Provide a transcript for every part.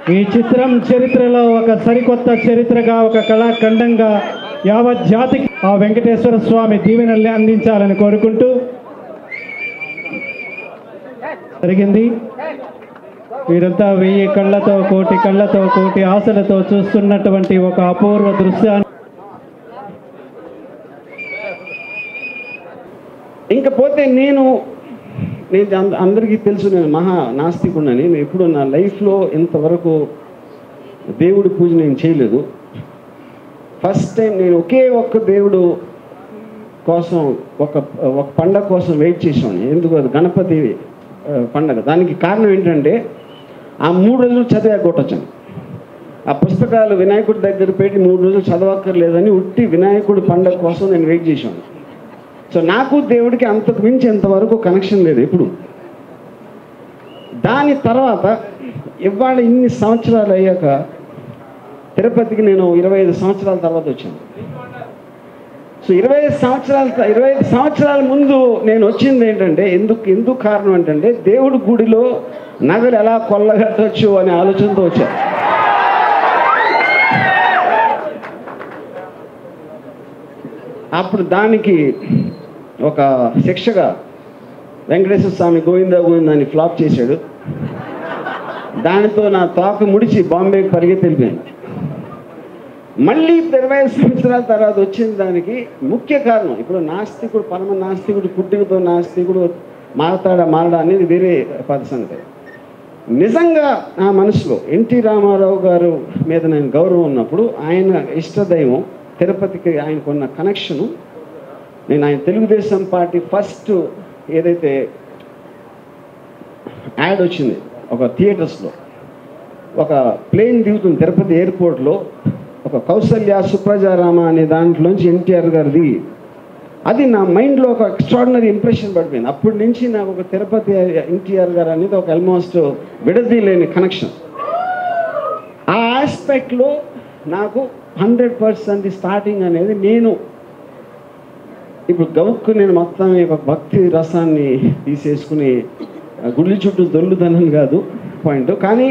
ఈ చిత్రం చరిత్రలో ఒక సరికొత్త చరిత్రగా ఒక కళాఖండంగా యావత్ జాతికి ఆ వెంకటేశ్వర స్వామి దీవెనల్ని అందించాలని కోరుకుంటూ జరిగింది వీరంతా వెయ్యి కళ్ళతో కోటి కళ్ళతో కోటి ఆశలతో చూస్తున్నటువంటి ఒక అపూర్వ దృశ్యాన్ని ఇంకపోతే నేను నేను అంద- అందరికీ తెలుసు నేను మహా నాస్తికుడని నేను ఎప్పుడు నా లైఫ్లో ఇంతవరకు దేవుడి పూజ నేను చేయలేదు ఫస్ట్ టైం నేను ఒకే ఒక్క దేవుడు కోసం ఒక ఒక పండగ కోసం వెయిట్ చేసాను ఎందుకు అది గణపతి ఆ, పండగ దానికి కారణం ఏంటంటే ఆ మూడు రోజులు చదివా కొట్టొచ్చాను ఆ పుస్తకాలు వినాయకుడి దగ్గర పెట్టి మూడు రోజులు చదవక్కర్లేదని ఉట్టి వినాయకుడి పండగ కోసం నేను వెయిట్ చేశాను సో నాకు దేవుడికి అంతకు మించి ఎంతవరకు కనెక్షన్ లేదు ఎప్పుడు దాని తర్వాత ఇవాళ ఇన్ని సంవత్సరాలు అయ్యాక తిరుపతికి నేను ఇరవై ఐదు సంవత్సరాల తర్వాత వచ్చాను సో ఇరవై ఐదు సంవత్సరాల త- ఇరవై ఐదు సంవత్సరాల ముందు నేను వచ్చింది ఏంటంటే ఎందుకు ఎందుకు కారణం ఏంటంటే దేవుడి గుడిలో నగలు ఎలా కొల్లగట్టవచ్చు అనే ఆలోచనతో వచ్చాను అప్పుడు దానికి ఒక శిక్షగా వెంకటేశ్వర స్వామి గోవిందా గోవిందా అని ఫ్లాప్ చేశాడు దానితో నా తోక ముడిచి బాంబేకి పరిగెత్తి వెళ్ళిపోయాను మళ్ళీ ఇరవై ఐదు సంవత్సరాల తర్వాత వచ్చిన దానికి ముఖ్య కారణం ఇప్పుడు నాస్తికుడు పరమ నాస్తికుడు పుట్టుకతో నాస్తికుడు మారతాడా మారడా అనేది వేరే పద సంగతి నిజంగా నా మనసులో ఎన్టీ రామారావు గారు మీద నేను గౌరవం ఉన్నప్పుడు ఆయన ఇష్టదైవం తిరుపతికి ఆయనకున్న కనెక్షను నేను ఆయన తెలుగుదేశం పార్టీ ఫస్ట్ ఏదైతే యాడ్ వచ్చింది ఒక థియేటర్స్లో ఒక ప్లేన్ దిగుతుంది తిరుపతి ఎయిర్పోర్ట్లో ఒక కౌసల్య సుప్రజారామ అనే దాంట్లోంచి ఎన్టీఆర్ గారిది అది నా మైండ్లో ఒక ఎక్స్ట్రాడినరీ ఇంప్రెషన్ పడిపోయింది అప్పటి నుంచి నాకు ఒక తిరుపతి ఎన్టీఆర్ గారు అనేది ఒక ఆల్మోస్ట్ విడదీయలేని కనెక్షన్ ఆ ఆస్పెక్ట్లో నాకు హండ్రెడ్ పర్సెంట్ స్టార్టింగ్ అనేది నేను ఇప్పుడు గౌక్కు నేను మొత్తం ఈ ఒక భక్తి రసాన్ని తీసేసుకుని ఆ, గుళ్ళు చుట్టూ దొల్లుదనని కాదు పాయింట్ కానీ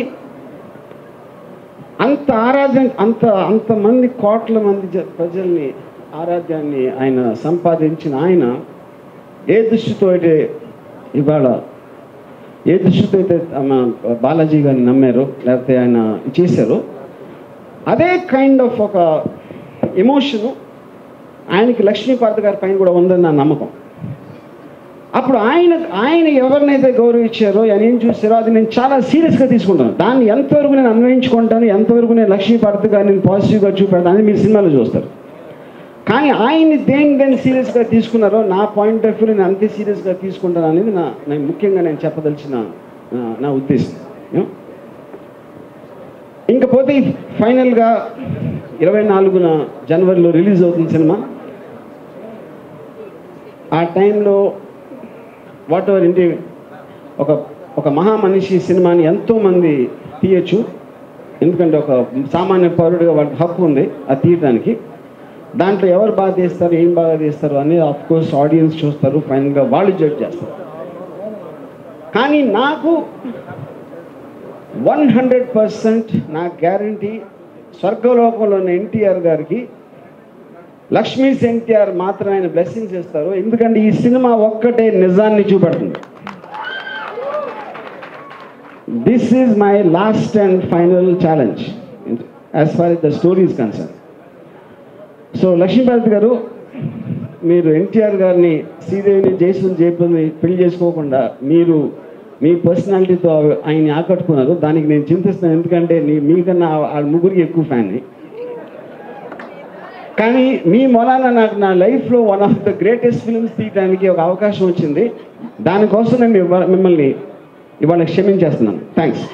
అంత ఆరాధ్యం అంత అంతమంది కోట్ల మంది జ- ప్రజల్ని ఆరాధ్యాన్ని ఆయన సంపాదించిన ఆయన ఏ దృష్టితో అయితే ఇవాళ ఏ దృష్టితో అయితే మన బాలాజీ గారిని నమ్మారో లేకపోతే ఆయన చేశారో అదే కైండ్ ఆఫ్ ఒక ఎమోషను ఆయనకి లక్ష్మీపార్తి గారి పైన కూడా ఉందని నా నమ్మకం అప్పుడు ఆయన ఆయన ఎవరినైతే గౌరవించారో ఆయన ఏం చూసారో అది నేను చాలా సీరియస్గా తీసుకుంటాను దాన్ని ఎంతవరకు నేను అన్వయించుకుంటాను ఎంతవరకు నేను లక్ష్మీపార్తి గారిని నేను పాజిటివ్గా చూపెడతాను అనేది మీరు సినిమాలో చూస్తారు కానీ ఆయన్ని దేని దేని సీరియస్గా తీసుకున్నారో నా పాయింట్ ఆఫ్ వ్యూ నేను అంతే సీరియస్గా తీసుకుంటాను అనేది నా నేను ముఖ్యంగా నేను చెప్పదలిచిన నా- నా ఉద్దేశం You know? ఇంకపోతే ఫైనల్గా ఇరవై నాలుగున జనవరిలో రిలీజ్ అవుతుంది సినిమా ఆ టైంలో వాట్ ఎవర్ ఇంటి ఒక ఒక మహామనిషి సినిమాని ఎంతోమంది తీయచ్చు ఎందుకంటే ఒక సామాన్య పౌరుడిగా వాళ్ళకి హక్కు ఉంది అది తీయడానికి దాంట్లో ఎవరు బాగా తీస్తారు ఏం బాగా తీస్తారు అనేది ఆఫ్ కోర్స్ ఆడియన్స్ చూస్తారు ఫైనల్గా వాళ్ళు జడ్జ్ చేస్తారు కానీ నాకు వన్ హండ్రెడ్ పర్సెంట్ నా గ్యారంటీ స్వర్గలోకంలో ఉన్న ఎన్టీఆర్ గారికి లక్ష్మీ ఎన్టీఆర్ మాత్రం ఆయన బ్లెస్సింగ్స్ ఇస్తారు ఎందుకంటే ఈ సినిమా ఒక్కటే నిజాన్ని చూపెడుతుంది this is my last and final challenge as far the story is concern so Lakshmi Parvathi గారు మీరు ఎన్టీఆర్ గారిని శ్రీదేవిని జయసుని జయపతిని పెళ్లి చేసుకోకుండా మీరు మీ పర్సనాలిటీతో ఆయన్ని ఆకట్టుకున్నారు దానికి నేను చింతిస్తున్నాను ఎందుకంటే నీ- మీకన్నా ఆ- ఆ ముగ్గురికి ఎక్కువ ఫ్యాన్ని కానీ మీ మొలాన నాకు నా లైఫ్లో one of the greatest films తీయడానికి ఒక అవకాశం వచ్చింది దానికోసం నేను ఇవ్వ- మిమ్మల్ని ఇవాళ క్షమించేస్తున్నాను థ్యాంక్స్